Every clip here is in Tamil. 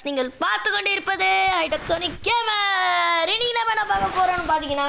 கைஸ் நீங்கள் பார்த்து கொண்டு இருப்பது ஹைடெக்ஸோனிக் கேமர் இன்னைக்கு நம்ம என்ன பார்க்க போறோம்னு பார்த்தீங்கன்னா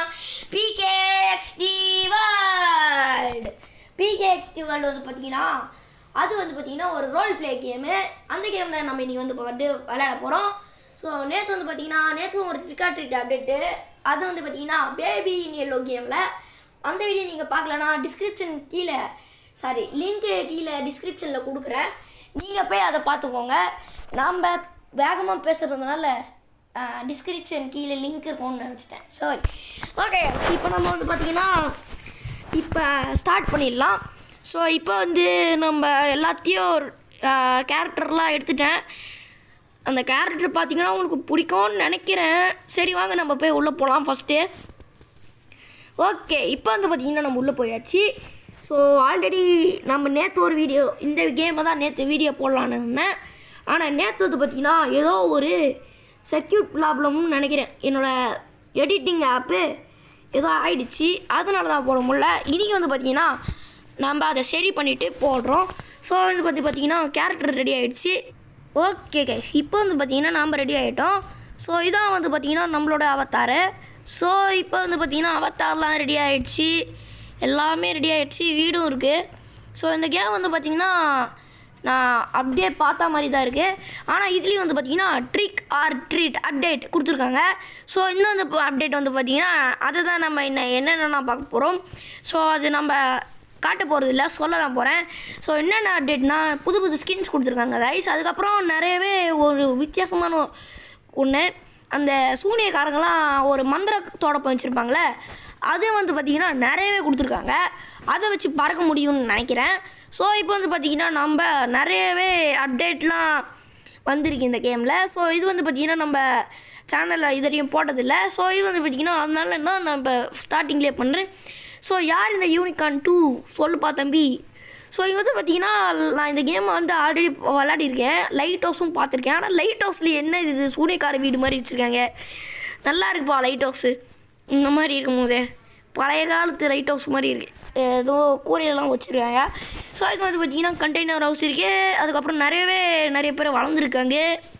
பிகேஎக்ஸ்டி வேர்ல்டு பிகேஎக்ஸ்டி வேர்ல்டு வந்து பார்த்தீங்கன்னா அது வந்து பார்த்தீங்கன்னா ஒரு ரோல் ப்ளே கேமு அந்த கேமில் நம்ம இன்னைக்கு வந்து இப்போ வந்து விளையாட போகிறோம் ஸோ நேற்று வந்து பார்த்தீங்கன்னா நேற்று ஒரு ட்ரிக்கா ட்ரிட் அப்டேட்டு அது வந்து பார்த்தீங்கன்னா பேபி இன் எல்லோ கேமில் அந்த வீடியோ நீங்கள் பார்க்கலனா டிஸ்கிரிப்ஷன் கீழே சாரி லிங்க்கு கீழே டிஸ்கிரிப்ஷனில் கொடுக்குறேன் நீங்கள் போய் அதை பார்த்துக்கோங்க நாம் வேகமாக பேசுகிறதுனால டிஸ்கிரிப்ஷன் கீழே லிங்க் இருக்கும்னு நினச்சிட்டேன் சாரி ஓகே இப்போ நம்ம வந்து பார்த்திங்கன்னா இப்போ ஸ்டார்ட் பண்ணிடலாம் ஸோ இப்போ வந்து நம்ம எல்லாத்தையும் கேரக்டர்லாம் எடுத்துட்டேன் அந்த கேரக்டர் பார்த்தீங்கன்னா உங்களுக்கு பிடிக்கும்னு நினைக்கிறேன் சரி வாங்க நம்ம போய் உள்ளே போகலாம் ஃபஸ்ட்டு ஓகே இப்போ வந்து பார்த்தீங்கன்னா நம்ம உள்ளே போயாச்சு ஸோ ஆல்ரெடி நம்ம நேற்று ஒரு வீடியோ இந்த கேமை தான் நேற்று வீடியோ போடலான்னு இருந்தேன் ஆனால் நேற்று வந்து பார்த்தீங்கன்னா ஏதோ ஒரு செக்யூட் ப்ராப்ளம்னு நினைக்கிறேன் என்னோடய எடிட்டிங் ஆப்பு ஏதோ ஆயிடுச்சு அதனால தான் போட முடியல இன்றைக்கி வந்து பார்த்தீங்கன்னா நம்ம அதை சரி பண்ணிவிட்டு போடுறோம் ஸோ வந்து பார்த்து பார்த்தீங்கன்னா கேரக்டர் ரெடி ஆகிடுச்சு ஓகே கைஸ் இப்போ வந்து பார்த்தீங்கன்னா நம்ம ரெடி ஆகிட்டோம் ஸோ இதான் வந்து பார்த்தீங்கன்னா நம்மளோட அவத்தாரு ஸோ இப்போ வந்து பார்த்தீங்கன்னா அவத்தார்லாம் ரெடி ஆகிடுச்சு எல்லாமே ரெடி ஆகிடுச்சு வீடும் இருக்குது ஸோ இந்த கேம் வந்து பார்த்தீங்கன்னா நான் அப்படியே பார்த்த மாதிரி தான் இருக்குது ஆனால் இதுலேயும் வந்து பார்த்தீங்கன்னா ட்ரிக் ஆர் ட்ரீட் அப்டேட் கொடுத்துருக்காங்க ஸோ இன்னும் அந்த அப்டேட் வந்து பார்த்தீங்கன்னா அதை தான் நம்ம என்ன என்னென்ன பார்க்க போகிறோம் ஸோ அது நம்ம காட்ட போகிறது இல்லை சொல்ல தான் போகிறேன் ஸோ என்னென்ன அப்டேட்னா புது புது ஸ்கின்ஸ் கொடுத்துருக்காங்க கைஸ் அதுக்கப்புறம் நிறையவே ஒரு வித்தியாசமான ஒன்று அந்த சூனியக்காரங்களாம் ஒரு மந்திர தோடப்பம் வச்சுருப்பாங்களே அது வந்து பார்த்திங்கன்னா நிறையவே கொடுத்துருக்காங்க அதை வச்சு பறக்க முடியும்னு நினைக்கிறேன் ஸோ இப்போ வந்து பார்த்திங்கன்னா நம்ம நிறையவே அப்டேட்லாம் வந்திருக்கு இந்த கேமில் ஸோ இது வந்து பார்த்திங்கன்னா நம்ம சேனலில் இதுவரையும் போட்டதில்லை ஸோ இது வந்து பார்த்திங்கன்னா அதனால தான் நான் இப்போ ஸ்டார்டிங்லேயே பண்ணுறேன் ஸோ யார் இந்த யூனிகான் டூ சொல்லுப்பா தம்பி ஸோ இது வந்து பார்த்தீங்கன்னா நான் இந்த கேமை வந்து ஆல்ரெடி விளையாடிருக்கேன் லைட் ஹவுஸும் பார்த்துருக்கேன் ஆனால் லைட் ஹவுஸில் என்ன இது சூனியக்கார வீடு மாதிரி வச்சுருக்காங்க நல்லா இருக்குப்பா லைட் ஹவுஸு இந்த மாதிரி இருக்கும் போதே பழைய காலத்து லைட் ஹவுஸ் மாதிரி இருக்குது ஏதோ கூரையெல்லாம் வச்சுருக்காங்க ஸோ இது வந்து பார்த்தீங்கன்னா கண்டெய்னர் ஹவுஸ் இருக்கு அதுக்கப்புறம் நிறையவே நிறைய பேர் வளர்ந்துருக்காங்க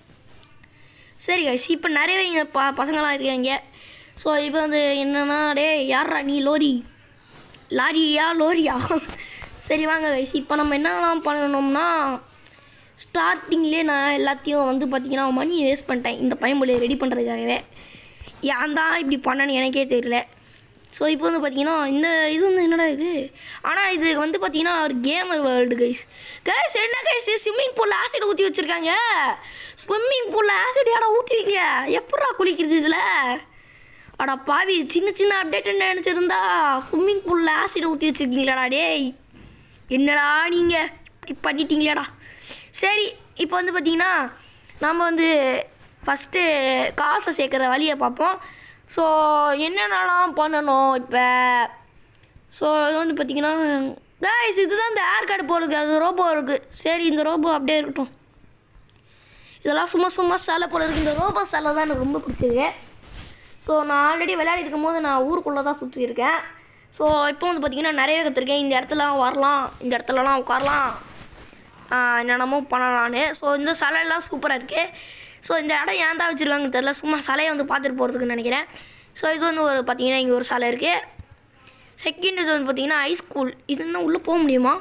சரி கைஸ் இப்போ நிறையவே இங்கே ப பசங்களாம் இருக்காங்க ஸோ இப்போ வந்து என்னென்னா டே யாரா நீ லோரி லாரியா லோரியா சரி வாங்க கைஸ் இப்போ நம்ம என்னெல்லாம் பண்ணணும்னா ஸ்டார்டிங்லேயே நான் எல்லாத்தையும் வந்து பார்த்திங்கன்னா மணி வேஸ்ட் பண்ணிட்டேன் இந்த பயன்பொழியை ரெடி பண்ணுறதுக்காகவே ஏன் தான் இப்படி பண்ணேன்னு எனக்கே தெரியல ஸோ இப்போ வந்து பார்த்தீங்கன்னா இந்த இது வந்து என்னடா இது ஆனால் இது வந்து பார்த்தீங்கன்னா ஒரு கேமர் வேர்ல்டு கைஸ் கைஸ் என்ன கைஸ் ஸ்விம்மிங் பூலில் ஆசிட் ஊற்றி வச்சுருக்காங்க ஸ்விம்மிங் பூலில் ஆசிட் யாரா ஊற்றி வைக்க எப்படா குளிக்கிறது இதில் அடா பாவி சின்ன சின்ன அப்டேட் நினச்சிருந்தா ஸ்விம்மிங் பூலில் ஆசிட் ஊற்றி வச்சுருக்கீங்களாடா டேய் என்னடா நீங்கள் இப்படி பண்ணிட்டீங்களாடா சரி இப்போ வந்து பார்த்தீங்கன்னா நம்ம வந்து ஃபஸ்ட்டு காசை சேர்க்குற வழியை பார்ப்போம் ஸோ என்னென்னலாம் பண்ணணும் இப்போ ஸோ இது வந்து பார்த்தீங்கன்னா கைஸ் இதுதான் இந்த ஏர் கார்டு போகிறதுக்கு அது ரோபோ இருக்குது சரி இந்த ரோபோ அப்படியே இருக்கட்டும் இதெல்லாம் சும்மா சும்மா சிலை போல இருக்குது இந்த ரோபோ சிலை தான் எனக்கு ரொம்ப பிடிச்சிருக்கு ஸோ நான் ஆல்ரெடி விளையாடி இருக்கும் போது நான் ஊருக்குள்ளே தான் சுற்றிருக்கேன் ஸோ இப்போ வந்து பார்த்திங்கன்னா நிறைய கற்றுருக்கேன் இந்த இடத்துலலாம் வரலாம் இந்த இடத்துலலாம் உட்காரலாம் என்னென்னமோ பண்ணலான்னு ஸோ இந்த சிலையெல்லாம் சூப்பராக இருக்குது ஸோ இந்த இடம் ஏன் தான் வச்சுருக்காங்கன்னு தெரில சும்மா சிலையை வந்து பார்த்துட்டு போகிறதுக்குன்னு நினைக்கிறேன் ஸோ இது வந்து ஒரு பார்த்திங்கன்னா இங்கே ஒரு சிலை இருக்குது செகண்ட் இது வந்து பார்த்திங்கன்னா ஹைஸ்கூல் இது என்ன உள்ளே போக முடியுமா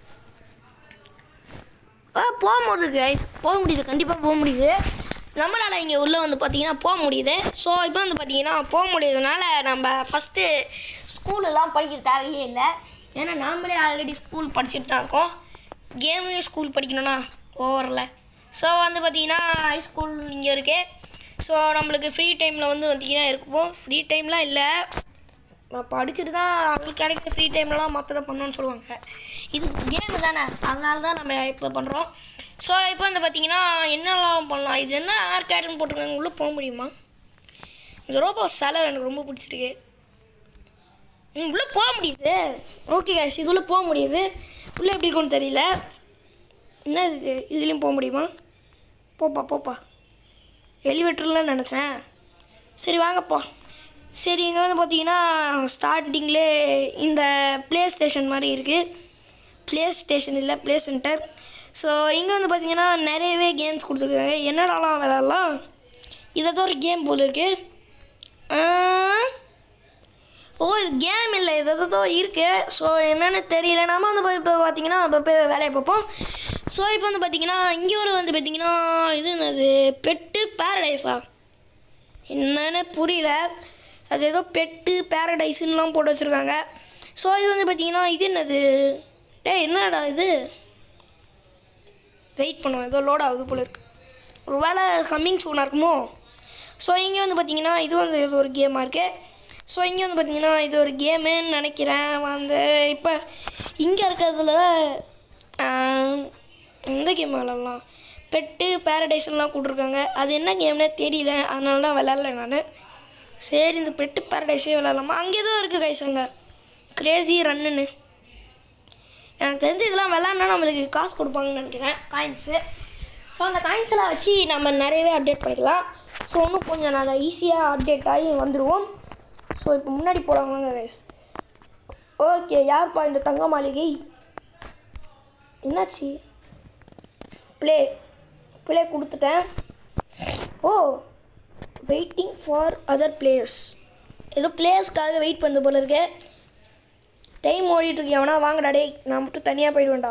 ஆ போக முடியுது ஐஸ் போக முடியுது கண்டிப்பாக போக முடியுது நம்மளால் இங்கே உள்ளே வந்து பார்த்திங்கன்னா போக முடியுது ஸோ இப்போ வந்து பார்த்திங்கன்னா போக முடியுதுனால நம்ம ஃபஸ்ட்டு ஸ்கூலெல்லாம் படிக்கிற தேவையே இல்லை ஏன்னா நாமளே ஆல்ரெடி ஸ்கூல் படிச்சுட்டு தான் இருக்கோம் கேம்லேயும் ஸ்கூல் படிக்கணும்னா ஓவரில் ஸோ வந்து பார்த்திங்கன்னா ஹைஸ்கூல் இங்கே இருக்கு ஸோ நம்மளுக்கு ஃப்ரீ டைமில் வந்து பார்த்திங்கன்னா இருக்கும் ஃப்ரீ டைம்லாம் இல்லை நான் படிச்சுட்டு தான் அவங்களுக்கு கிடைக்கிற ஃப்ரீ டைம்லலாம் மற்றதை பண்ணணும்னு சொல்லுவாங்க இது கேமு தானே அதனால தான் நம்ம இப்போ பண்ணுறோம் ஸோ இப்போ வந்து பார்த்தீங்கன்னா என்னெல்லாம் பண்ணலாம் இது என்ன ஏர் கேட்டுன்னு போட்டிருக்காங்க உள்ளே போக முடியுமா இந்த ரோபோ சிலை எனக்கு ரொம்ப பிடிச்சிருக்கு ம் உள்ளே போக முடியுது ஓகே guys இது உள்ளே போக முடியுது உள்ளே எப்படி இருக்கும்னு தெரியல என்ன இது இதுலேயும் போக முடியுமா போப்பா போப்பா எலிவேட்டர்லாம் நினச்சேன் சரி வாங்கப்பா சரி இங்கே வந்து பார்த்தீங்கன்னா ஸ்டார்டிங்லே இந்த ப்ளே ஸ்டேஷன் மாதிரி இருக்குது ப்ளே ஸ்டேஷன் இல்லை ப்ளே சென்டர் ஸோ இங்கே வந்து பார்த்தீங்கன்னா நிறையவே கேம்ஸ் கொடுத்துருக்காங்க என்னடாலாம் விளாட்லாம் இதை தான் ஒரு கேம் போல் இருக்கு ஆ, ஓ இது கேம் இல்லை இது ஏதோ இருக்கு ஸோ என்னன்னு தெரியல நாம வந்து இப்போ பார்த்தீங்கன்னா இப்போ போய் வேலையை பார்ப்போம் ஸோ இப்போ வந்து பார்த்தீங்கன்னா இங்கே ஒரு வந்து பார்த்தீங்கன்னா இது என்னது பெட்டு பேரடைஸா என்னன்னு புரியல அது ஏதோ பெட்டு பேரடைஸ்லாம் போட்டு வச்சுருக்காங்க ஸோ இது வந்து பார்த்தீங்கன்னா இது என்னது டேய் என்னடா இது வெயிட் பண்ணுவோம் ஏதோ லோட் ஆகுது போல இருக்கு ஒரு வேலை கம்மிங் சூனாக இருக்குமோ ஸோ இங்கே வந்து பார்த்தீங்கன்னா இது வந்து இது ஒரு கேமாக இருக்குது ஸோ இங்கே வந்து பார்த்தீங்கன்னா இது ஒரு கேமுன்னு நினைக்கிறேன் வந்து இப்போ இங்கே இருக்கிறதுல ஆஹ், எந்த கேம் விளாட்லாம் பெட்டு பேரடைஸ்லாம் கூட்டிருக்காங்க அது என்ன கேம்னே தெரியல அதனால தான் விளாட்ல நான் சரி இந்த பெட்டு பேரடைஸே விளாட்லாமா அங்கே ஏதோ இருக்குது கைஸ் அங்கே கிரேசி ரன்னுன்னு எனக்கு தெரிஞ்சு இதெல்லாம் விளாட்னா நம்மளுக்கு காசு கொடுப்பாங்கன்னு நினைக்கிறேன் காயின்ஸு ஸோ அந்த காயின்ஸ்லாம் வச்சு நம்ம நிறையவே அப்டேட் பண்ணிக்கலாம் ஸோ இன்னும் கொஞ்சம் நல்லா ஈஸியாக அப்டேட் ஆகி வந்துடுவோம் ஸோ இப்போ முன்னாடி போகிறாங்க கைஸ் ஓகே யார்ப்பா இந்த தங்க மாளிகை என்னாச்சு ப்ளே ப்ளே கொடுத்துட்டேன் oh waiting for other players ஏதோ பிளேயர்ஸ்க்காக வெயிட் பண்ணுறது போல இருக்கு டைம் ஓடிட்டுருக்கு எவனா வாங்கடா டேய் நான் மட்டும் தனியாக போயிடுவேன்டா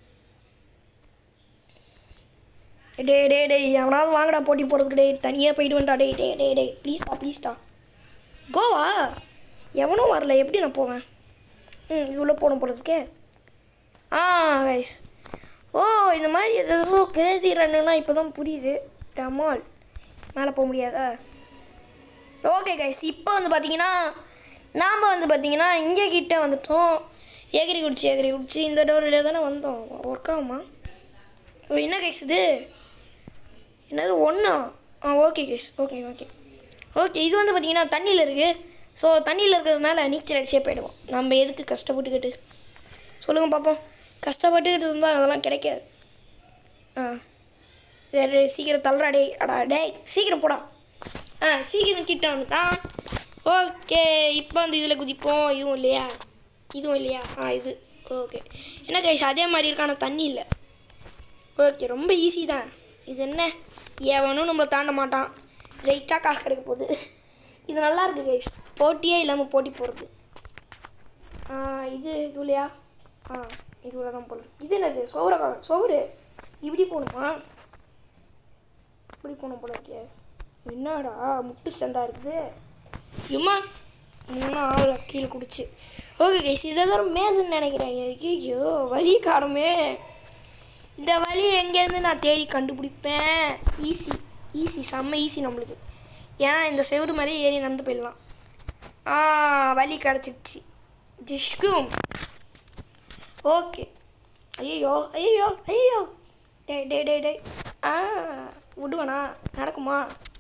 டே டே டேய் எவனாவது வாங்கடா போட்டி போகிறதுக்கு டேய் தனியாக போயிடுவேன்டா டேய் டே டே டேய் ப்ளீஸ்டா ப்ளீஸ்டா கோவா எவனும் வரல எப்படி நான் போவேன் ம் இவ்வளோ போகணும் போகிறதுக்கே ஆ கைஸ் ஓ இந்த மாதிரி ஏதோ கிரேசி ரன்னுனா இப்போ தான் புரியுது டமால் மேலே போக முடியாதா ஓகே கைஸ் இப்போ வந்து பார்த்தீங்கன்னா நாம் வந்து பார்த்தீங்கன்னா இங்கே கிட்ட வந்துட்டோம் எகிரி குடிச்சு எகிரி குடிச்சு இந்த டோரில் தானே வந்தோம் ஒர்க் ஆகுமா ஓ என்ன கைஸ் இது என்னது ஒன்றா ஆ okay guys okay okay okay இது வந்து பார்த்தீங்கன்னா தண்ணியில் இருக்குது ஸோ தண்ணியில் இருக்கிறதுனால நீச்சல் அடிச்சே போயிடுவோம் நம்ம எதுக்கு கஷ்டப்பட்டுக்கிட்டு சொல்லுங்கள் பார்ப்போம் கஷ்டப்பட்டுக்கிட்டு இருந்தால் அதெல்லாம் கிடைக்காது ஆ சரி டேய், சீக்கிரம் தள்ளுறா டேய் அடா டேய் சீக்கிரம் போடா ஆ சீக்கிரம் கிட்ட வந்துட்டான் ஓகே இப்போ வந்து இதில் குதிப்போம் இதுவும் இல்லையா இதுவும் இல்லையா ஆ இது ஓகே என்ன கைஸ் அதே மாதிரி இருக்கான தண்ணி இல்லை ஓகே ரொம்ப ஈஸி தான் இது என்ன எவனும் நம்மளை தாண்ட மாட்டான் ஜெயிச்சா காசு கிடைக்க போகுது இது நல்லா இருக்கு கைஸ் போட்டியே இல்லாமல் போட்டி போகிறது இது இது இல்லையா ஆ இது உள்ள தான் போல இது என்னது சோற சோறு இப்படி போகணுமா இப்படி போகணும் போல இருக்கே என்னடா முட்டு சந்தா இருக்குது சும்மா மூணு ஆள் கீழே குடிச்சு ஓகே கைஸ் இதெல்லாம் மேசுன்னு நினைக்கிறேன் ஐயோ வழி காணுமே இந்த வழி எங்கேருந்து நான் தேடி கண்டுபிடிப்பேன் ஈஸி ஈஸி செம்ம ஈஸி நம்மளுக்கு ஏன்னா இந்த செவுடு மேலே ஏறி நடந்து போயிடலாம் ஆ வழி கிடச்சிடுச்சு ஜிஷ்கும் ஓகே ஐயோ ஐயோ ஐயோ டே டே டே டே ஆ விடுவனா நடக்குமா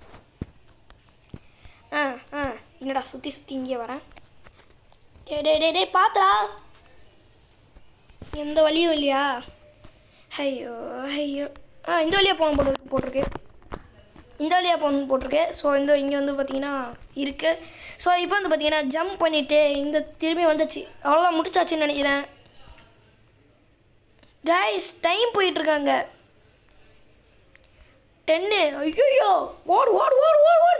ஆ ஆ என்னடா சுற்றி சுற்றி இங்கே வரேன் டே டே டே டே பாத்துடா எந்த வழியும் இல்லையா ஐயோ ஐயோ ஆ இந்த வழியாக போகணும் போட்டு போட்டிருக்கு இந்த வழியாக போகணும் போட்டிருக்கு ஸோ இந்த இங்கே வந்து பார்த்தீங்கன்னா இருக்குது ஸோ இப்போ வந்து பார்த்தீங்கன்னா ஜம்ப் பண்ணிவிட்டு இந்த திரும்பி வந்துச்சு அவ்வளோதான் முடிச்சாச்சுன்னு நினைக்கிறேன் கைஸ் டைம் போயிட்டுருக்காங்க டென்னு ஐயோ ஓடு ஓடு ஓடு ஓடு ஓடு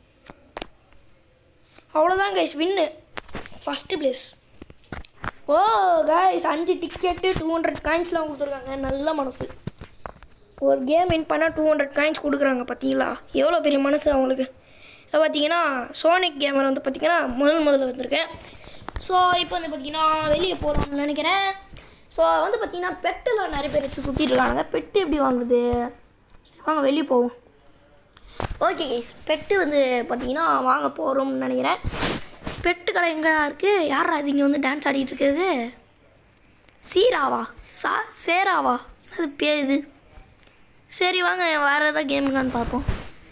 அவ்வளோதான் guys win first place oh guys அஞ்சு டிக்கெட்டு டூ ஹண்ட்ரட் காயின்ஸ்லாம் கொடுத்துருக்காங்க நல்ல மனசு ஒரு கேம் வின் பண்ணால் டூ ஹண்ட்ரட் காயின்ஸ் கொடுக்குறாங்க பார்த்தீங்களா எவ்வளோ பெரிய மனசு அவங்களுக்கு இப்போ பார்த்தீங்கன்னா சோனிக் கேமரா வந்து பார்த்தீங்கன்னா முதல் முதல்ல வந்திருக்கேன் ஸோ இப்போ வந்து பார்த்தீங்கன்னா வெளியே போகலாம்னு நினைக்கிறேன் ஸோ வந்து பார்த்தீங்கன்னா பெட்டெல்லாம் நிறைய பேர் வச்சு சுற்றிட்டு இருக்காங்க பெட்டு எப்படி வாங்குது வாங்க வெளியே போவோம் ஓகே கைஸ் பெட்டு வந்து பார்த்தீங்கன்னா வாங்க போகிறோம்னு நினைக்கிறேன் பெட்டு கடை எங்கடா இருக்குது யாரா இது இங்கே வந்து டான்ஸ் ஆடிட்டு இருக்கிறது சீராவா சா சேராவா என்னது பேர் இது சரி வாங்க வேறு ஏதாவது கேம் இருக்கான்னு பார்ப்போம்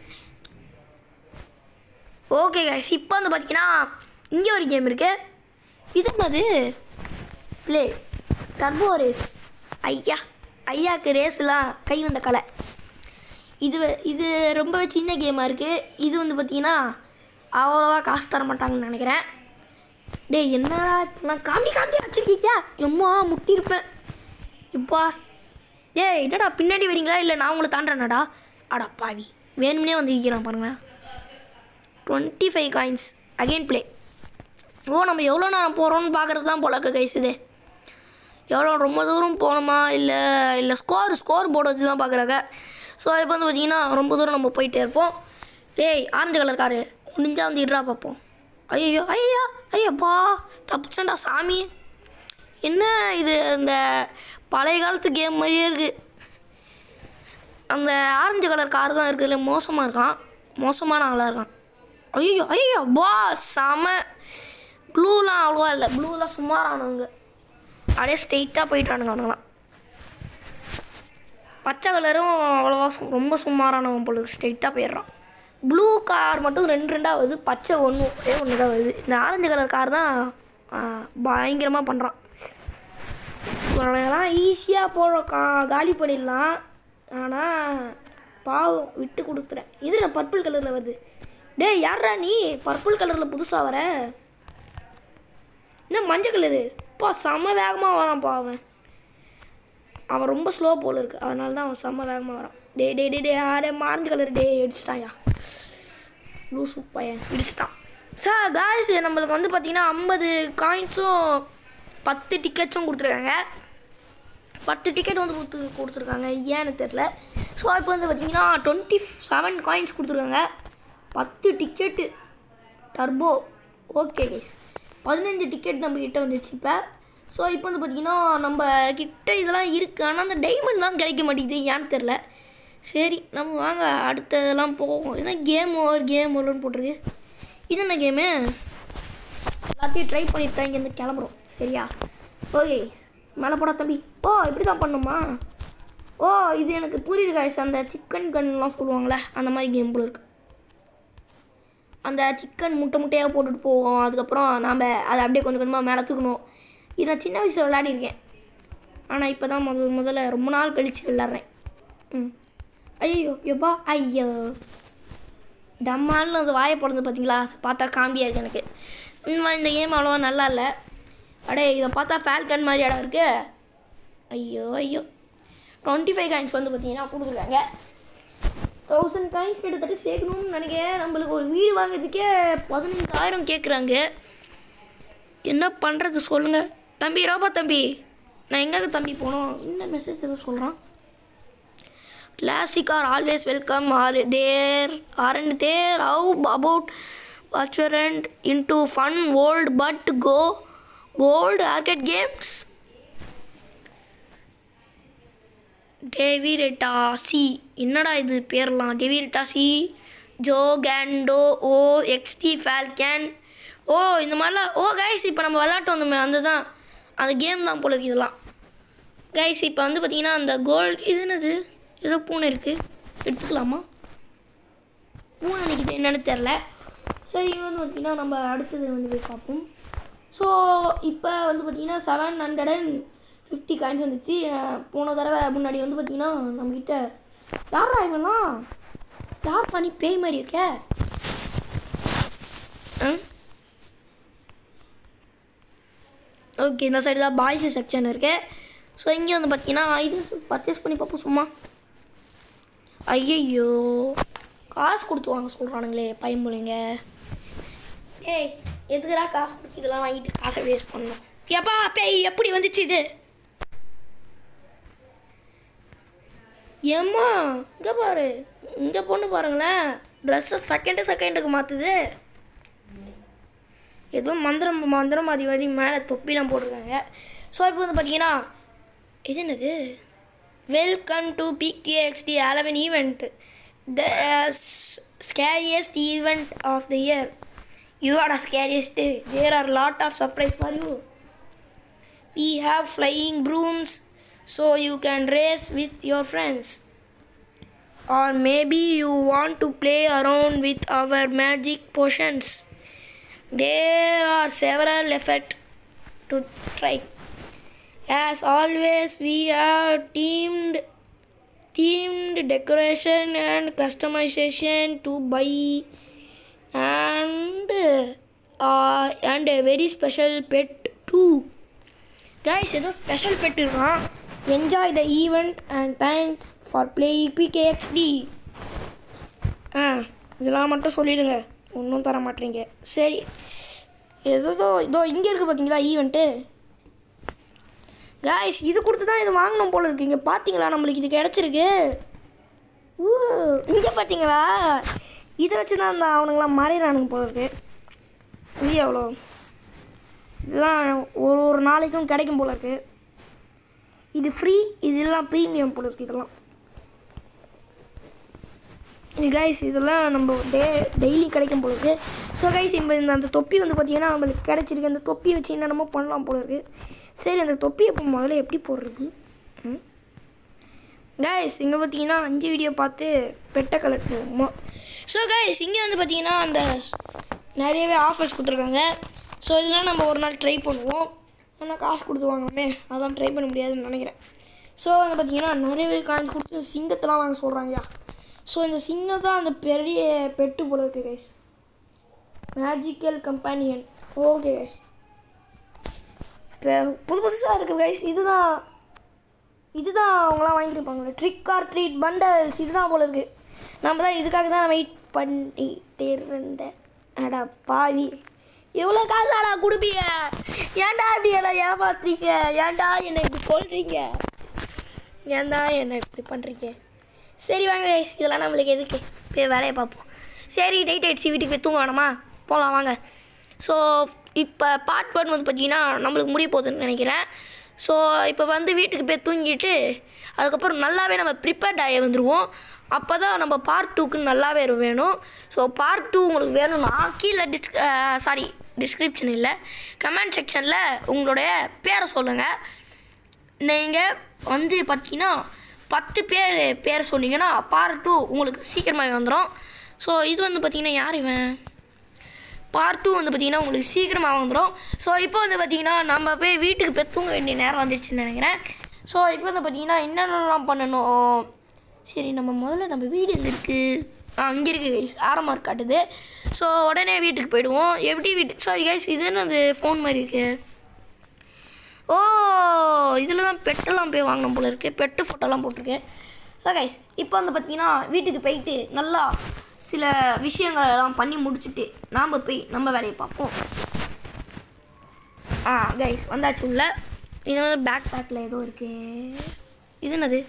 ஓகே கைஸ் இப்போ வந்து பார்த்தீங்கன்னா இங்கே ஒரு கேம் இருக்கு இது என்னது ப்ளே டர்போ ரேஸ் ஐயா ஐயாக்கு ரேஸ்லாம் கை வந்த கலை இது வ- இது ரொம்பவே சின்ன கேமாக இருக்குது இது வந்து பார்த்தீங்கன்னா அவ்வளோவா காசு தர மாட்டாங்கன்னு நினைக்கிறேன் டேய் என்னடா இப்ப நான் காமெடி காமெடி வச்சுருக்கீங்க எம்மா முட்டியிருப்பேன் இப்பா ஏய் என்னடா பின்னாடி வரீங்களா இல்லை நான் உங்களை தாண்டேனடா அடா பாவி வேணும்னே வந்து இருக்கிறான் பாருங்க twenty five coins again play oh நம்ம எவ்வளோ நேரம் போகிறோம்னு பார்க்குறது தான் போல இருக்கு கைஸ் இது எவ்வளோ ரொம்ப தூரம் போகணுமா இல்லை இல்லை ஸ்கோர் ஸ்கோர் போர்டு வச்சு தான் பார்க்குறாங்க ஸோ இப்போ வந்து பார்த்தீங்கன்னா ரொம்ப தூரம் நம்ம போயிட்டே இருப்போம் டேய் ஆரஞ்சு கலர் காரு முடிஞ்சா வந்து இட்ரா பார்ப்போம் ஐயோ ஐயோ ஐயப்பா தப்பிச்சேன்டா சாமி என்ன இது இந்த பழைய காலத்து கேம் மாதிரியே இருக்குது அந்த ஆரஞ்சு கலர் கார் தான் இருக்குதுல மோசமாக இருக்கான் மோசமான ஆளாக இருக்கான் ஐயோ ஐயோ பா செம ப்ளூலாம் அவ்வளோவா இல்லை ப்ளூலாம் சுமாரானவங்க அப்படியே ஸ்ட்ரெயிட்டாக போயிட்டானுங்க அவனுங்களாம் பச்சை கலரும் அவ்வளோவா சு- ரொம்ப சுமாரானவன் போல ஸ்ட்ரெயிட்டாக போயிடுறான் ப்ளூ கார் மட்டும் ரெண்டு ரெண்டாக வருது பச்சை ஒன்று ஒரே ஒன்று தான் வருது இந்த ஆரஞ்சு கலர் கார் தான் பயங்கரமாக பண்ணுறான் இவனெல்லாம் ஈஸியாக போடுற கா காலி பண்ணிடலாம் ஆனால் பாவம் விட்டு கொடுத்துறேன் இது நான் பர்பிள் கலரில் வருது டேய் யாரா நீ பர்பிள் கலரில் புதுசாக வர என்ன மஞ்சள் கலரு பா செம்ம வேகமாக வரான்ப்பா அவன் அவன் ரொம்ப ஸ்லோ போல இருக்கு அதனால தான் அவன் செம்ம வேகமாக வரான் டே டே டே டே ஆடே மாறந்து கலர் டே அடிச்சிட்டாயா லூசு பையன் இடிச்சிட்டான் சார் காய்ஸ் நம்மளுக்கு வந்து பார்த்தீங்கன்னா ஐம்பது காயின்ஸும் பத்து டிக்கெட்ஸும் கொடுத்துருக்காங்க பத்து டிக்கெட் வந்து கொடுத்து கொடுத்துருக்காங்க ஏன்னு தெரில ஸோ இப்போ வந்து பார்த்தீங்கன்னா டுவெண்ட்டி செவன் காயின்ஸ் கொடுத்துருக்காங்க பத்து டிக்கெட்டு டர்போ ஓகே கைஸ் பதினஞ்சு டிக்கெட் நம்ம கிட்ட வந்துச்சு இப்போ ஸோ இப்போ வந்து பார்த்தீங்கன்னா நம்ம கிட்ட இதெல்லாம் இருக்குது ஆனால் அந்த டைமண்ட் தான் கிடைக்க மாட்டேங்குது ஏன்னு தெரில சரி நம்ம வாங்க அடுத்ததெல்லாம் போவோம் ஏன்னா கேம் ஓவர் கேம் ஓவர்னு போட்டிருக்கு இது என்ன கேமு எல்லாத்தையும் ட்ரை பண்ணிட்டு தான் இங்கேருந்து கிளம்புறோம் சரியா ஓகே மேலே போடா தம்பி ஓ இப்படி தான் பண்ணுமா ஓ இது எனக்கு புரியுது காய்ஸ் அந்த சிக்கன் கன்லாம் சொல்லுவாங்களே அந்த மாதிரி கேம் போல இருக்கு அந்த சிக்கன் முட்டை முட்டையாக போட்டுட்டு போவோம் அதுக்கப்புறம் நாம் அதை அப்படியே கொஞ்சம் கொஞ்சமாக மேலே தூக்கணும் இது நான் சின்ன வயசில் விளையாடிருக்கேன் ஆனால் இப்போ தான் முதல் முதல்ல ரொம்ப நாள் கழித்து விளாட்றேன் ம் ஐயோ எப்பா ஐயோ டம்மான்னு அந்த வாயை பிறந்து பார்த்தீங்களா பார்த்தா காமெடியாக இருக்குது எனக்கு இந்த இந்த கேம் அவ்வளோவா நல்லா இல்லை அடே இதை பார்த்தா ஃபேல்கன் மாதிரி இடம் இருக்கு ஐயோ ஐயோ டுவெண்ட்டி ஃபைவ் காயின்ஸ் வந்து பார்த்தீங்கன்னா கொடுத்துருக்காங்க தௌசண்ட் காயின்ஸ் கிட்டத்தட்ட சேர்க்கணும்னு நினைக்கிறேன் நம்மளுக்கு ஒரு வீடு வாங்குறதுக்கே பதினஞ்சாயிரம் கேட்குறாங்க என்ன பண்ணுறது சொல்லுங்கள் தம்பி ரோபா தம்பி நான் எங்கே தம்பி போகணும் என்ன மெசேஜ் எதுவும் சொல்கிறான் classic are always welcome are there aren't there how about venturant into fun world but go gold arcade games டேவிரெட்டா சி என்னடா இது பேர்லாம் டேவிரெட்டா சி ஜோ கேண்டோ ஓ எக்ஸ்டி ஃபால்கன் ஓ இந்த மாதிரிலாம் ஓ கைஸ் இப்போ நம்ம விளாட்டு வந்தோமே அந்த தான் அந்த கேம் தான் போல இருக்கு இதெல்லாம் கைஸ் இப்போ வந்து பார்த்தீங்கன்னா அந்த கோல்டு இது என்னது ஏதோ பூனை இருக்குது எடுத்துக்கலாமா பூனை நிற்கிது என்னன்னு தெரில ஸோ இங்கே வந்து பார்த்திங்கன்னா நம்ம அடுத்தது வந்து போய் பார்ப்போம் ஸோ இப்போ வந்து பார்த்திங்கன்னா seven hundred and fifty coins வந்துச்சு அஹ் போன தடவை முன்னாடி வந்து பார்த்திங்கன்னா நம்மக்கிட்ட யாரா இவெல்லாம் யார் பண்ணி பேய் மாதிரி இருக்க ஓகே இந்த சைடு தான் பாய்ஸ் செக்ஷன் இருக்கு ஸோ இங்கே வந்து பார்த்தீங்கன்னா இது பர்ச்சேஸ் பண்ணி பார்ப்போம் சும்மா ஐயையோ காசு கொடுத்து வாங்க சொல்கிறானுங்களே பயம்புலைங்க ஏய் எதுக்குடா காசு கொடுத்து இதெல்லாம் வாங்கிட்டு காசை வேஸ்ட் பண்ணணும் எப்பா பேய் எப்படி வந்துச்சு இது ஏம்மா இங்கே பாரு இங்கே பொண்ணு பாருங்களேன் ட்ரெஸ்ஸை செகண்டு செகண்டுக்கு மாற்றுது ஏதோ மந்திரம் மந்திரம் அதிபதி மேலே தொப்பிலாம் போட்டிருக்காங்க ஸோ இப்போ வந்து பார்த்தீங்கன்னா இது என்னது welcome to PK XD Halloween event the scariest event of the year இதுவாடா scariest there are lot of surprise for you we have flying brooms so you can race with your friends or maybe you want to play around with our magic potions there are several effects to try as always we have themed themed decoration and customization to buy and uh, and a very special pet too guys ஏதோ ஸ்பெஷல் பெட் இருக்கான் enjoy the event and thanks for playing PK XD ஆ இதெல்லாம் மட்டும் சொல்லிடுங்க ஒன்றும் தர மாட்டீங்க சரி ஏதோ இதோ இங்கே இருக்குது பார்த்தீங்களா ஈவெண்ட்டு காய்ஸ் இது கொடுத்து தான் இது வாங்கணும் போல இருக்கு இங்கே பார்த்தீங்களா நம்மளுக்கு இது கிடச்சிருக்கு ஊ இங்கே பார்த்தீங்களா இதை வச்சு தான் அந்த அவனுங்களாம் மறையிறானுங்க போல இருக்கு இது எவ்வளோ இதெல்லாம் ஒரு ஒரு நாளைக்கும் கிடைக்கும் போல இருக்கு இது ஃப்ரீ இதெல்லாம் ப்ரீமியம் போல இருக்கு இதெல்லாம் கைஸ் இதெல்லாம் நம்ம டே டெய்லி கிடைக்கும் போல இருக்கு ஸோ கைஸ் இப்போ இந்த அந்த தொப்பி வந்து பார்த்தீங்கன்னா நம்மளுக்கு கிடச்சிருக்கு அந்த தொப்பி வச்சு என்னென்னமோ பண்ணலாம் போல இருக்கு சரி அந்த தொப்பியை இப்போ முதல்ல எப்படி போடுறது ம் கைஸ் இங்கே பார்த்தீங்கன்னா அஞ்சு வீடியோ பார்த்து பெட்டை கலட்டுவோம் ஸோ கைஸ் இங்கே வந்து பார்த்தீங்கன்னா அந்த நிறையவே ஆஃபர்ஸ் கொடுத்துருக்காங்க ஸோ இதெல்லாம் நம்ம ஒரு நாள் ட்ரை பண்ணுவோம் ஆனால் காசு கொடுத்து வாங்கணுமே அதான் ட்ரை பண்ண முடியாதுன்னு நினைக்கிறேன் ஸோ வந்து பார்த்தீங்கன்னா நிறையவே காயின்ஸ் கொடுத்து சிங்கத்தெல்லாம் வாங்க சொல்கிறாங்கயா ஸோ இந்த சிங்கம் தான் அந்த பெரிய பெட்டு போல இருக்குது guys magical companion okay guys இப்போ புது புதுசாக இருக்குது கைஸ் இதுதான் இதுதான் அவங்களாம் வாங்கியிருப்பாங்களே ட்ரிக் ஆர் ட்ரீட் பண்டல்ஸ் இதுதான் போல இருக்குது நம்ம தான் இதுக்காக தான் வெயிட் பண்ணிட்டே இருந்தேன் அடா பாவி எவ்வளோ காசு ஆடா கொடுப்பீங்க ஏன்டா இப்படி எல்லாம் ஏமாத்துறீங்க ஏன்டா என்னை இப்படி கொள்றீங்க ஏன்டா என்னை இப்படி பண்ணுறீங்க சரி வாங்க guys, இதெல்லாம் நம்மளுக்கு எதுக்கு போய் வேலையை பார்ப்போம் சரி நைட் ஆயிடுச்சு வீட்டுக்கு போய் தூங்க வேணாமா போகலாம் வாங்க ஸோ இப்போ பார்ட் ஒன் வந்து பார்த்தீங்கன்னா நம்மளுக்கு முடிய போகுதுன்னு நினைக்கிறேன் ஸோ இப்போ வந்து வீட்டுக்கு போய் தூங்கிட்டு அதுக்கப்புறம் நல்லாவே நம்ம ப்ரிப்பேர்ட் ஆகி வந்துடுவோம் அப்போ தான் நம்ம பார்ட் டூக்கு நல்லாவே வேணும் ஸோ பார்ட் டூ உங்களுக்கு வேணும்னா கீழே டிஸ் சாரி டிஸ்கிரிப்ஷன் இல்லை கமெண்ட் செக்ஷனில் உங்களுடைய பேரை சொல்லுங்கள் நீங்கள் வந்து பார்த்தீங்கன்னா பத்து பேர் பேர் சொன்னீங்கன்னா பார்ட் டூ உங்களுக்கு சீக்கிரமாகவே வந்துடும் ஸோ இது வந்து பார்த்தீங்கன்னா யார் இவன் பார்ட் டூ வந்து பார்த்தீங்கன்னா உங்களுக்கு சீக்கிரமாக வந்துடும் ஸோ இப்போ வந்து பார்த்தீங்கன்னா நம்ம போய் வீட்டுக்கு போய் தூங்க வேண்டிய நேரம் வந்துடுச்சுன்னு நினைக்கிறேன் ஸோ இப்போ வந்து பார்த்தீங்கன்னா என்னென்னலாம் பண்ணணும் சரி நம்ம முதல்ல நம்ம வீடு எங்கே இருக்குது ஆ அங்கே இருக்குது கைஸ் ஆரமாக காட்டுது ஸோ உடனே வீட்டுக்கு போயிடுவோம் எப்படி வீட்டு சாரி கைஸ் இது என்னது ஃபோன் மாதிரி இருக்குது ஓ இதில் தான் பெட்டெல்லாம் போய் வாங்கணும் போல இருக்குது பெட்டு ஃபோட்டோலாம் போட்டிருக்கேன் ஸோ கைஸ் இப்போ வந்து பார்த்தீங்கன்னா வீட்டுக்கு போயிட்டு நல்லா சில விஷயங்கள் எல்லாம் பண்ணி முடிச்சுட்டு நாம் போய் நம்ம வேலையை பார்ப்போம் ஆ கைஸ் வந்தாச்சு உள்ள இது வந்து பேக் பேக்கில் ஏதோ இருக்கு இது என்னது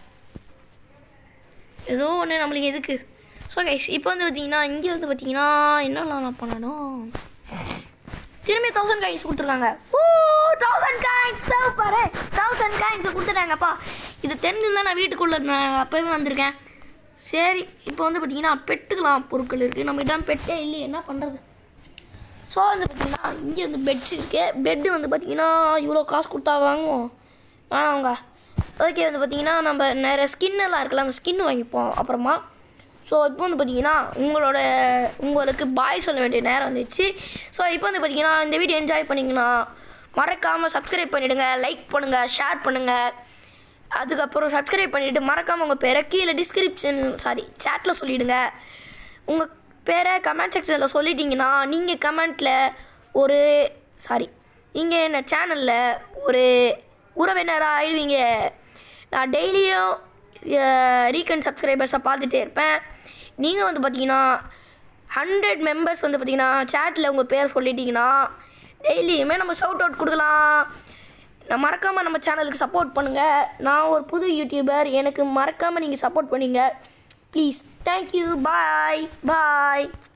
ஏதோ ஒன்று நம்மளுக்கு எதுக்கு ஸோ கைஸ் இப்போ வந்து பார்த்தீங்கன்னா இங்கே வந்து பார்த்தீங்கன்னா என்னெல்லாம் பண்ணணும் திரும்பி தௌசண்ட் காயின்ஸ் கொடுத்துருக்காங்க ஓ தௌசண்ட் காயின்ஸ் பாரு தௌசண்ட் காயின்ஸ் கொடுத்துட்டாங்கப்பா இது தெரிஞ்சிருந்தா நான் வீட்டுக்குள்ளே நான் அப்போவே வந்திருக்கேன் சரி இப்போ வந்து பார்த்தீங்கன்னா பெட்டுக்கலாம் பொருட்கள் இருக்குது நம்ம இதான் பெட்டே இல்லையே என்ன பண்ணுறது ஸோ வந்து பார்த்தீங்கன்னா இங்கே வந்து பெட்ஸ் இருக்குது பெட்டு வந்து பார்த்தீங்கன்னா இவ்வளோ காசு கொடுத்தா வாங்குவோம் வேணாங்க ஓகே வந்து பார்த்தீங்கன்னா நம்ம நிறைய ஸ்கின் எல்லாம் இருக்குல்ல அந்த ஸ்கின் வாங்கிப்போம் அப்புறமா ஸோ இப்போ வந்து பார்த்தீங்கன்னா உங்களோட உங்களுக்கு பாய் சொல்ல வேண்டிய நேரம் வந்துச்சு ஸோ இப்போ வந்து பார்த்தீங்கன்னா இந்த வீடியோ என்ஜாய் பண்ணிங்கன்னா மறக்காமல் சப்ஸ்கிரைப் பண்ணிவிடுங்க லைக் பண்ணுங்கள் ஷேர் பண்ணுங்கள் அதுக்கப்புறம் சப்ஸ்கிரைப் பண்ணிவிட்டு மறக்காமல் உங்கள் பேரை கீழே டிஸ்கிரிப்ஷன் சாரி சேட்டில் சொல்லிவிடுங்க உங்கள் பேரை கமெண்ட் செக்ஷனில் சொல்லிட்டீங்கன்னா நீங்கள் கமெண்ட்டில் ஒரு சாரி நீங்கள் என்ன சேனலில் ஒரு உறவினராக ஆயிடுவீங்க நான் டெய்லியும் ரீகன் சப்ஸ்கிரைபர்ஸை பார்த்துட்டே இருப்பேன் நீங்கள் வந்து பார்த்தீங்கன்னா ஹண்ட்ரட் மெம்பர்ஸ் வந்து பார்த்தீங்கன்னா சேட்டில் உங்கள் பேர் சொல்லிட்டீங்கன்னா டெய்லியுமே நம்ம ஷவுட் அவுட் கொடுக்கலாம் நான் மறக்காமல் நம்ம சேனலுக்கு சப்போர்ட் பண்ணுங்கள் நான் ஒரு புது யூடியூபர் எனக்கு மறக்காமல் நீங்கள் சப்போர்ட் பண்ணுங்க ப்ளீஸ் தேங்க்யூ பாய் பாய்